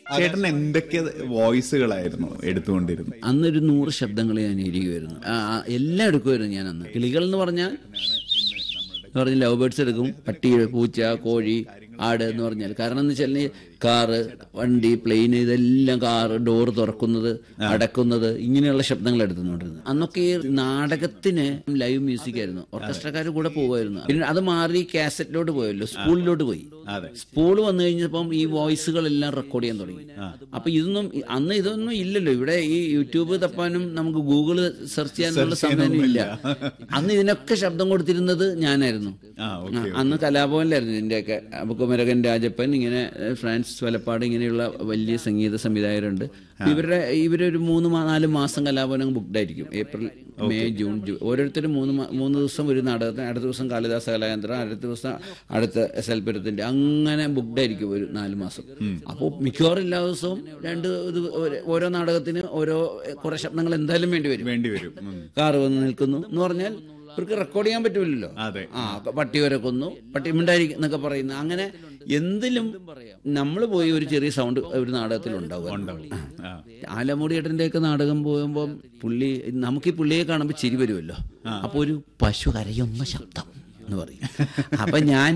ചേട്ടൻ എന്തൊക്കെ വോയിസുകളായിരുന്നു എടുത്തുകൊണ്ടിരുന്നത് അന്നൊരു നൂറ് ശബ്ദങ്ങൾ ഞാൻ ഇരിക്കുമായിരുന്നു ആ, ആ, എല്ലാം എടുക്കുമായിരുന്നു ഞാൻ അന്ന് കിളികൾ എന്ന് പറഞ്ഞാൽ എന്ന് പറഞ്ഞാൽ ലവ് ബേർഡ്സ് എടുക്കും പട്ടി പൂച്ച കോഴി ആട് എന്ന് പറഞ്ഞാൽ കാരണം എന്ന് വെച്ചാൽ കാറ് വണ്ടി പ്ലെയിൻ ഇതെല്ലാം കാറ് ഡോറ് തുറക്കുന്നത് അടക്കുന്നത് ഇങ്ങനെയുള്ള ശബ്ദങ്ങൾ എടുത്തുകൊണ്ടിരുന്നത് അന്നൊക്കെ ഈ നാടകത്തിന് ലൈവ് മ്യൂസിക് ആയിരുന്നു ഓർക്കസ്ട്രക്കാർ കൂടെ പോകുമായിരുന്നു പിന്നെ അത് മാറി കാസറ്റിലോട്ട് പോയല്ലോ സ്കൂളിലോട്ട് പോയി അതെ സ്കൂൾ വന്നു കഴിഞ്ഞപ്പം ഈ വോയിസുകളെല്ലാം റെക്കോർഡ് ചെയ്യാൻ തുടങ്ങി അപ്പൊ ഇതൊന്നും അന്ന് ഇതൊന്നും ഇല്ലല്ലോ ഇവിടെ ഈ യൂട്യൂബ് തപ്പാനും നമുക്ക് ഗൂഗിള് സെർച്ച് ചെയ്യാനുള്ള സമയം ഇല്ല അന്ന് ഇതിനൊക്കെ ശബ്ദം കൊടുത്തിരുന്നത് ഞാനായിരുന്നു ആ ആ, അന്ന് കലാഭവനിലായിരുന്നു ഇതിന്റെയൊക്കെ അപ്പൊ കുമരകൻ രാജപ്പൻ ഇങ്ങനെ ഏഹ്, ഫ്രാൻസിസ് വലപ്പാട് ഇങ്ങനെയുള്ള വലിയ സംഗീത സംവിധായകരുണ്ട് അപ്പൊ ഇവരുടെ ഇവരൊരു മൂന്ന് മാ- നാല് മാസം കലാഭവനം ബുക്ക്ഡ് ആയിരിക്കും ഏപ്രിൽ മെയ് ജൂൺ ജൂ- ഓരോരുത്തരും മൂന്ന് മാ- മൂന്ന് ദിവസം ഒരു നാടകത്തിന് അടുത്ത ദിവസം കാളിദാസ കലാകേന്ദ്രം അടുത്ത ദിവസം അടുത്ത എസ് എൽ പുരത്തിന്റെ അങ്ങനെ ബുക്ക്ഡ് ആയിരിക്കും ഒരു നാല് മാസം അപ്പോൾ മിക്കവാറും എല്ലാ ദിവസവും രണ്ട് ഇത് ഒരു- ഓരോ നാടകത്തിന് ഓരോ എഹ്, കുറെ ശബ്ദങ്ങൾ എന്തായാലും വേണ്ടി വരും വേണ്ടി വരും ഉം. കാറ് വന്ന് നിൽക്കുന്നു എന്ന് പറഞ്ഞാൽ ഇവർക്ക് റെക്കോർഡ് ചെയ്യാൻ പറ്റൂലല്ലോ അതെ ആ പട്ടി വരെ കൊന്നു പട്ടി മിണ്ടായിരിക്കും എന്നൊക്കെ പറയുന്നു അങ്ങനെ എന്തിലും നമ്മൾ പോയി ഒരു ചെറിയ സൗണ്ട് ഒരു നാടകത്തിൽ ഉണ്ടാവും ആ. ആലമുടിയേട്ടൻ്റെ ഒക്കെ നാടകം പോകുമ്പോൾ പുള്ളി നമുക്ക് ഈ പുള്ളിയെ കാണുമ്പോൾ ചിരി വരുമല്ലോ അപ്പൊ ഒരു പശു കരയുന്ന ശബ്ദം എന്ന് പറയും അപ്പൊ ഞാൻ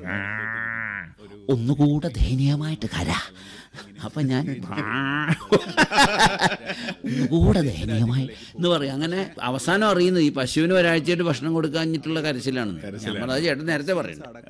ഒന്നുകൂടെ ദയനീയമായിട്ട് കര അപ്പൊ ഞാൻ ഒന്നുകൂടെ ദയനീയമായി എന്ന് പറയും അങ്ങനെ അവസാനം അറിയുന്നത് ഈ പശുവിന് ഒരാഴ്ചയായിട്ട് ഭക്ഷണം കൊടുക്കാഞ്ഞിട്ടുള്ള കരച്ചിലാണെന്ന് ഞാൻ പറഞ്ഞത് ചേട്ടൻ നേരത്തെ പറയുന്നത്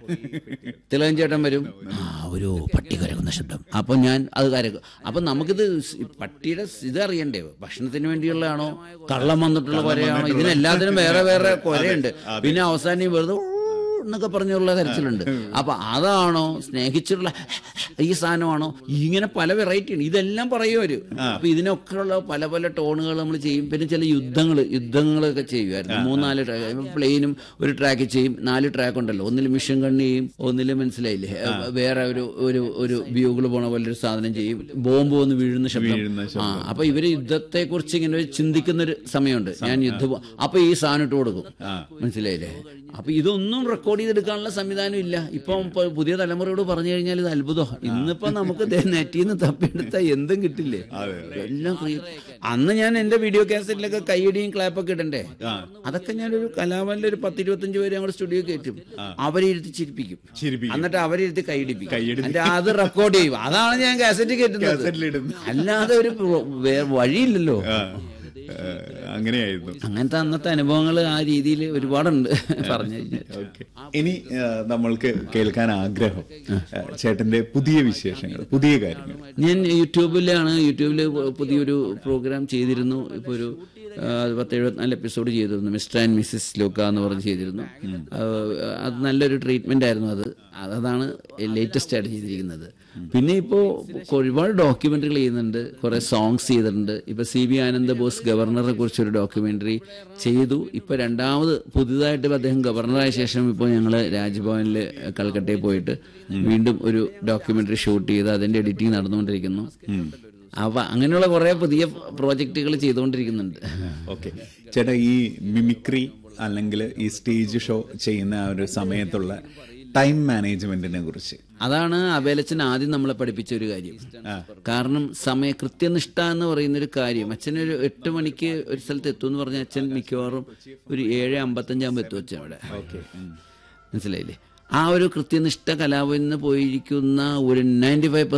തിലകൻ ചേട്ടൻ വരും ആ ഒരു പട്ടി കരകുന്ന ശബ്ദം അപ്പൊ ഞാൻ അത് കരക്കും അപ്പൊ നമുക്കിത് സ് പട്ടിയുടെ ഇത് അറിയണ്ടേ ഭക്ഷണത്തിന് വേണ്ടിയുള്ളതാണോ കള്ളം വന്നിട്ടുള്ള കൊരയാണോ ഇതിനെല്ലാത്തിനും വേറെ വേറെ കൊരയുണ്ട് പിന്നെ അവസാനം ഈ വെറുതെ ഊ എന്നൊക്കെ പറഞ്ഞുള്ള കരച്ചിലുണ്ട് അപ്പൊ അതാണോ സ്നേഹിച്ചിട്ടുള്ള ഈ സാധനമാണോ ഇങ്ങനെ പല വെറൈറ്റി ഉണ്ട് ഇതെല്ലാം പറയും അവര് അപ്പൊ ഇതിനൊക്കെയുള്ള പല പല ടോണുകൾ നമ്മൾ ചെയ്യും പിന്നെ ചില യുദ്ധങ്ങൾ യുദ്ധങ്ങളൊക്കെ ചെയ്യുമായിരുന്നു മൂന്നാല് ട്രാക്ക് പ്ലെയിനും ഒരു ട്രാക്ക് ചെയ്യും നാല് ട്രാക്ക് ഉണ്ടല്ലോ ഒന്നിൽ മിഷൻ കണ്ണി ചെയ്യും ഒന്നിൽ മനസ്സിലായില്ലേ വേറെ ഒരു ഒരു ഒരു വ്യൂകൾ പോണ പോലെ ഒരു സാധനം ചെയ്യും ബോംബ് വന്ന് വീഴുന്ന ശബ്ദം വീഴുന്ന ആ അപ്പൊ ഇവര് യുദ്ധത്തെ കുറിച്ച് ഇങ്ങനെ ഒരു ചിന്തിക്കുന്ന ഒരു സമയമുണ്ട് ഞാൻ യുദ്ധം അപ്പൊ ഈ സാധനം ഇട്ട് കൊടുക്കും മനസ്സിലായില്ലേ അപ്പൊ ഇതൊന്നും റെക്കോർഡ് ചെയ്തെടുക്കാനുള്ള സംവിധാനം ഇല്ല ഇപ്പം ഇപ്പൊ പുതിയ തലമുറയോട് പറഞ്ഞു കഴിഞ്ഞാൽ ഇത് അത്ഭുതം ഇന്നിപ്പോ നമുക്ക് നെറ്റിൽ നിന്ന് തപ്പിയെടുത്ത എന്തും കിട്ടില്ലേ എല്ലാം ക്രിയ- അന്ന് ഞാൻ എന്റെ വീഡിയോ കാസറ്റിലൊക്കെ കൈയടിയും ക്ലാപ്പൊക്കെ ഇടണ്ടേ അതൊക്കെ ഞാനൊരു കലാഭവനിൽ ഒരു പത്ത് ഇരുപത്തഞ്ച് പേര് ഞങ്ങൾ സ്റ്റുഡിയോ കയറ്റും അവരെ ഇരുത്തി ചിരിപ്പിക്കും ചിരിപ്പിക്കും. എന്നിട്ട് അവരെ ഇരുത്തി കൈയടിപ്പിക്കും കൈയടിപ്പിക്കും. എന്നിട്ട് അത് റെക്കോർഡ് ചെയ്യും അതാണ് ഞാൻ കാസറ്റ് കയറ്റുന്നത് കാസറ്റിലിടുന്നു. അല്ലാതെ ഒരു പ്രോ- വേ- വഴിയില്ലല്ലോ ആ. ആ, അങ്ങനെയായിരുന്നു അങ്ങനത്തെ അന്നത്തെ അനുഭവങ്ങൾ ആ രീതിയിൽ ഒരുപാടുണ്ട് പറഞ്ഞു കഴിഞ്ഞാൽ ഓക്കെ ഇനി ആ, നമ്മൾക്ക് കേൾക്കാൻ ആഗ്രഹം ആ, ചേട്ടന്റെ പുതിയ വിശേഷങ്ങൾ പുതിയ കാര്യങ്ങൾ ഞാൻ യൂട്യൂബിലാണ് യൂട്യൂബിൽ പുതിയൊരു പ്രോഗ്രാം ചെയ്തിരുന്നു ഇപ്പോൾ ഒരു ആ, അത് പത്ത് എഴുപത്തിനാല് എപ്പിസോഡ് ചെയ്തിരുന്നു മിസ്റ്റർ ആൻഡ് മിസ്സിസ് ലോക്ക എന്ന് പറഞ്ഞ് ചെയ്തിരുന്നു ആ, അത് നല്ലൊരു ട്രീറ്റ്മെന്റ് ആയിരുന്നു അത് അതാണ് ലേറ്റസ്റ്റ് ആയിട്ട് ചെയ്തിരിക്കുന്നത് പിന്നെ ഇപ്പോൾ ഒരുപാട് ഡോക്യുമെന്ററികൾ ചെയ്യുന്നുണ്ട് കുറെ സോങ്സ് ചെയ്തിട്ടുണ്ട് ഇപ്പൊ സി ബി ആനന്ദ ബോസ് ഗവർണറെ കുറിച്ചൊരു ഡോക്യുമെന്ററി ചെയ്തു ഇപ്പൊ രണ്ടാമത് പുതുതായിട്ട് ഇപ്പൊ അദ്ദേഹം ഗവർണറായ ശേഷം ഇപ്പോൾ ഞങ്ങൾ രാജ്ഭവനിൽ കൽക്കട്ടയിൽ പോയിട്ട് വീണ്ടും ഒരു ഡോക്യുമെന്ററി ഷൂട്ട് ചെയ്ത് അതിന്റെ എഡിറ്റിംഗ് നടന്നുകൊണ്ടിരിക്കുന്നു അപ്പൊ അങ്ങനെയുള്ള കുറെ പുതിയ പ്രോജക്റ്റുകൾ ചെയ്തുകൊണ്ടിരിക്കുന്നുണ്ട് ഓക്കെ ചേട്ടാ ഈ മിമിക്രി അല്ലെങ്കിൽ ഈ സ്റ്റേജ് ഷോ ചെയ്യുന്ന ആ ഒരു സമയത്തുള്ള ടൈം മാനേജ്മെന്റിനെ കുറിച്ച് അതാണ് അബേലച്ചൻ ആദ്യം നമ്മളെ പഠിപ്പിച്ച ഒരു കാര്യം കാരണം സമയ കൃത്യനിഷ്ഠ എന്ന് പറയുന്ന ഒരു കാര്യം അച്ഛനൊരു എട്ട് മണിക്ക് ഒരു സ്ഥലത്ത് എത്തും എന്ന് പറഞ്ഞാൽ അച്ഛൻ മിക്കവാറും ഒരു ഏഴ് അമ്പത്തഞ്ചാകുമ്പോൾ എത്തും അച്ഛൻ അവിടെ ഓക്കെ മനസ്സിലായില്ലേ ആ ഒരു കൃത്യനിഷ്ഠ കലാവിൽ നിന്ന് പോയിരിക്കുന്ന ഒരു നയൻറ്റി ഫൈവ്